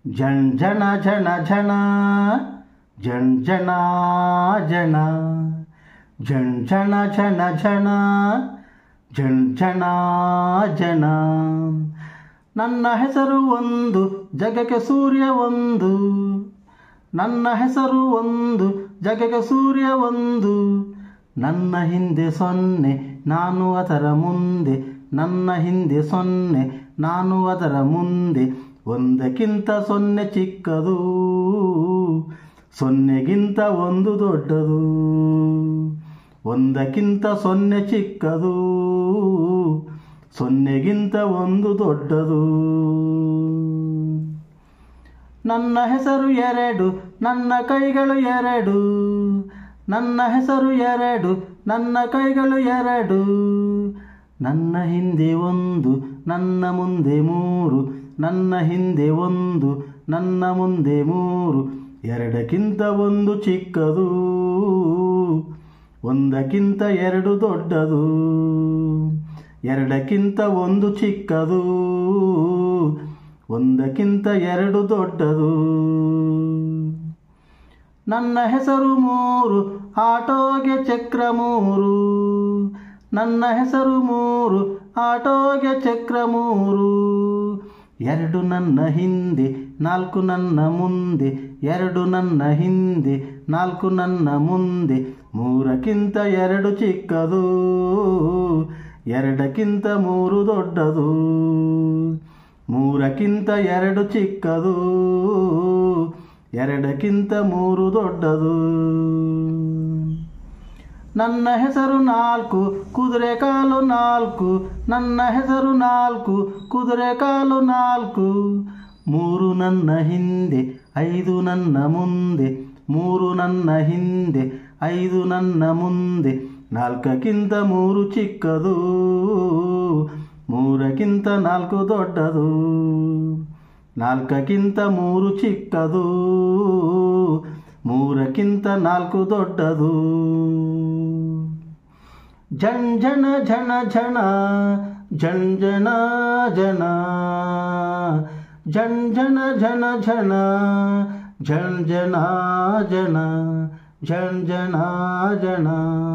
ಜಣ್ ಜಣ ಜಣ ಜಣ ಜಣ್ ಜಣ ಜಣ ಜಣ್ ಜಣ ಜಣ ಜಣ ಜಣ್ ಜಣ ಜಣ ನನ್ನ ಹೆಸರು ಒಂದು ಜಗಕ್ಕೆ ಸೂರ್ಯ ಒಂದು ನನ್ನ ಹೆಸರು ಒಂದು ಜಗಕ್ಕೆ ಸೂರ್ಯ ಒಂದು ನನ್ನ ಹಿಂದೆ ಸೊನ್ನೆ ನಾನು ಅದರ ಮುಂದೆ ನನ್ನ ಹಿಂದೆ ಸೊನ್ನೆ ನಾನು ಅದರ ಮುಂದೆ ಒಂದಕ್ಕಿಂತ ಸೊನ್ನೆ ಚಿಕ್ಕದು ಸೊನ್ನೆಗಿಂತ ಒಂದು ದೊಡ್ಡದು ಒಂದಕ್ಕಿಂತ ಸೊನ್ನೆ ಚಿಕ್ಕದು ಸೊನ್ನೆಗಿಂತ ಒಂದು ದೊಡ್ಡದು ನನ್ನ ಹೆಸರು ಎರಡು ನನ್ನ ಕೈಗಳು ಎರಡು ನನ್ನ ಹೆಸರು ಎರಡು ನನ್ನ ಕೈಗಳು ಎರಡು ನನ್ನ ಹಿಂದೆ ಒಂದು ನನ್ನ ಮುಂದೆ ಮೂರು ನನ್ನ ಹಿಂದೆ ಒಂದು ನನ್ನ ಮುಂದೆ ಮೂರು ಎರಡಕ್ಕಿಂತ ಒಂದು ಚಿಕ್ಕದು ಒಂದಕ್ಕಿಂತ ಎರಡು ದೊಡ್ಡದು ಎರಡಕ್ಕಿಂತ ಒಂದು ಚಿಕ್ಕದು ಒಂದಕ್ಕಿಂತ ಎರಡು ದೊಡ್ಡದು ನನ್ನ ಹೆಸರು ಮೂರು ಆಟೋಗೆ ಚಕ್ರ ಮೂರು ನನ್ನ ಹೆಸರು ಮೂರು ಆಟೋಗೆ ಚಕ್ರ ಮೂರು ಎರಡು ನನ್ನ ಹಿಂದೆ ನಾಲ್ಕು ನನ್ನ ಮುಂದೆ ಎರಡು ನನ್ನ ಹಿಂದೆ ನಾಲ್ಕು ನನ್ನ ಮುಂದೆ ಮೂರಕ್ಕಿಂತ ಎರಡು ಚಿಕ್ಕದು ಎರಡಕ್ಕಿಂತ ಮೂರು ದೊಡ್ಡದು ಮೂರಕ್ಕಿಂತ ಎರಡು ಚಿಕ್ಕದು ಎರಡಕ್ಕಿಂತ ಮೂರು ದೊಡ್ಡದು ನನ್ನ ಹೆಸರು ನಾಲ್ಕು ಕುದುರೆ ಕಾಲು ನಾಲ್ಕು ನನ್ನ ಹೆಸರು ನಾಲ್ಕು ಕುದುರೆ ಕಾಲು ನಾಲ್ಕು ಮೂರು ನನ್ನ ಹಿಂದೆ ಐದು ನನ್ನ ಮುಂದೆ ಮೂರು ನನ್ನ ಹಿಂದೆ ಐದು ನನ್ನ ಮುಂದೆ ನಾಲ್ಕಕ್ಕಿಂತ ಮೂರು ಚಿಕ್ಕದು ಮೂರಕ್ಕಿಂತ ನಾಲ್ಕು ದೊಡ್ಡದು ನಾಲ್ಕಕ್ಕಿಂತ ಮೂರು ಚಿಕ್ಕದು ಮೂರಕ್ಕಿಂತ ನಾಲ್ಕು ದೊಡ್ಡದು ಜಣ್ ಜಣ ಝಣ ಝಣ ಜಣ್ ಜಣ ಜನ ಜಣ್ ಜಣ ಝಣ ಝಣ ಜಣ್ ಜನ ಜನ ಜಣ್ ಜಣ ಜನ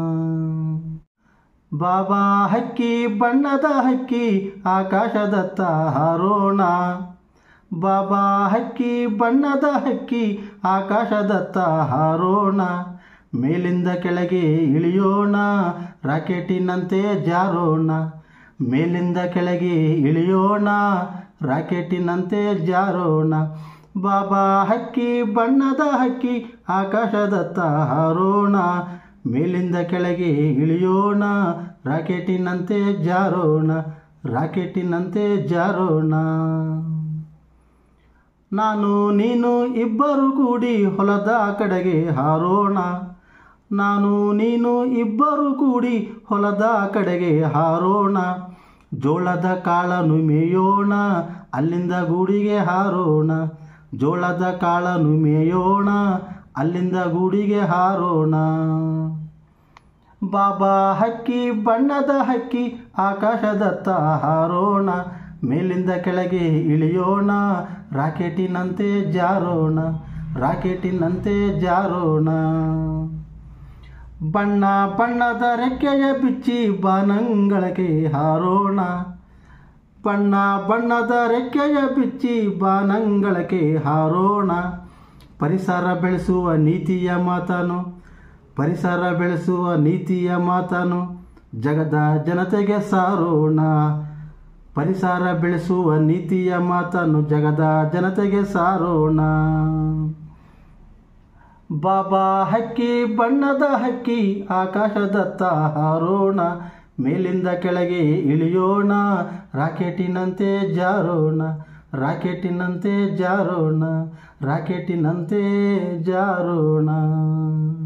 ಬಾಬಾ ಹಕ್ಕಿ ಬಣ್ಣದ ಹಕ್ಕಿ ಆಕಾಶದತ್ತ ಹಾರೋಣ ಬಾಬಾ ಹಕ್ಕಿ ಬಣ್ಣದ ಹಕ್ಕಿ ಆಕಾಶದತ್ತ ಹಾರೋಣ ಮೇಲಿಂದ ಕೆಳಗೆ ಇಳಿಯೋಣ ರಾಕೆಟಿನಂತೆ ಜಾರೋಣ ಮೇಲಿಂದ ಕೆಳಗೆ ಇಳಿಯೋಣ ರಾಕೆಟಿನಂತೆ ಜಾರೋಣ ಬಾಬಾ ಹಕ್ಕಿ ಬಣ್ಣದ ಹಕ್ಕಿ ಆಕಾಶದತ್ತ ಹಾರೋಣ ಮೇಲಿಂದ ಕೆಳಗೆ ಇಳಿಯೋಣ ರಾಕೆಟಿನಂತೆ ಜಾರೋಣ ರಾಕೆಟಿನಂತೆ ಜಾರೋಣ ನಾನು ನೀನು ಇಬ್ಬರು ಕೂಡಿ ಹೊಲದ ಕಡೆಗೆ ಹಾರೋಣ ನಾನು ನೀನು ಇಬ್ಬರು ಕೂಡಿ ಹೊಲದ ಕಡೆಗೆ ಹಾರೋಣ ಜೋಳದ ಕಾಳನು ಮೇಯೋಣ ಅಲ್ಲಿಂದ ಗೂಡಿಗೆ ಹಾರೋಣ ಜೋಳದ ಕಾಳನು ಮೇಯೋಣ ಅಲ್ಲಿಂದ ಗೂಡಿಗೆ ಹಾರೋಣ ಬಾಬಾ ಹಕ್ಕಿ ಬಣ್ಣದ ಹಕ್ಕಿ ಆಕಾಶದತ್ತ ಹಾರೋಣ ಮೇಲಿಂದ ಕೆಳಗೆ ಇಳಿಯೋಣ ರಾಕೆಟಿನಂತೆ ಜಾರೋಣ ರಾಕೆಟಿನಂತೆ ಜಾರೋಣ ಬಣ್ಣ ಬಣ್ಣದ ರೆಕ್ಕೆಯ ಬಿಚ್ಚಿ ಬಾನಂಗಳಕ್ಕೆ ಹಾರೋಣ ಬಣ್ಣ ಬಣ್ಣದ ರೆಕ್ಕೆಯ ಬಿಚ್ಚಿ ಬಾನಂಗಳಕ್ಕೆ ಹಾರೋಣ ಪರಿಸರ ಬೆಳೆಸುವ ನೀತಿಯ ಮಾತನು ಪರಿಸರ ಬೆಳೆಸುವ ನೀತಿಯ ಮಾತನು ಜಗದ ಜನತೆಗೆ ಸಾರೋಣ ಪರಿಸರ ಬೆಳೆಸುವ ನೀತಿಯ ಮಾತನ್ನು ಜಗದ ಜನತೆಗೆ ಸಾರೋಣ ಬಾಬಾ ಹಕ್ಕಿ ಬಣ್ಣದ ಹಕ್ಕಿ ಆಕಾಶದತ್ತ ಹಾರೋಣ ಮೇಲಿಂದ ಕೆಳಗೆ ಇಳಿಯೋಣ ರಾಕೆಟಿನಂತೆ ಜಾರೋಣ ರಾಕೆಟಿನಂತೆ ಜಾರೋಣ ರಾಕೆಟಿನಂತೆ ಜಾರೋಣ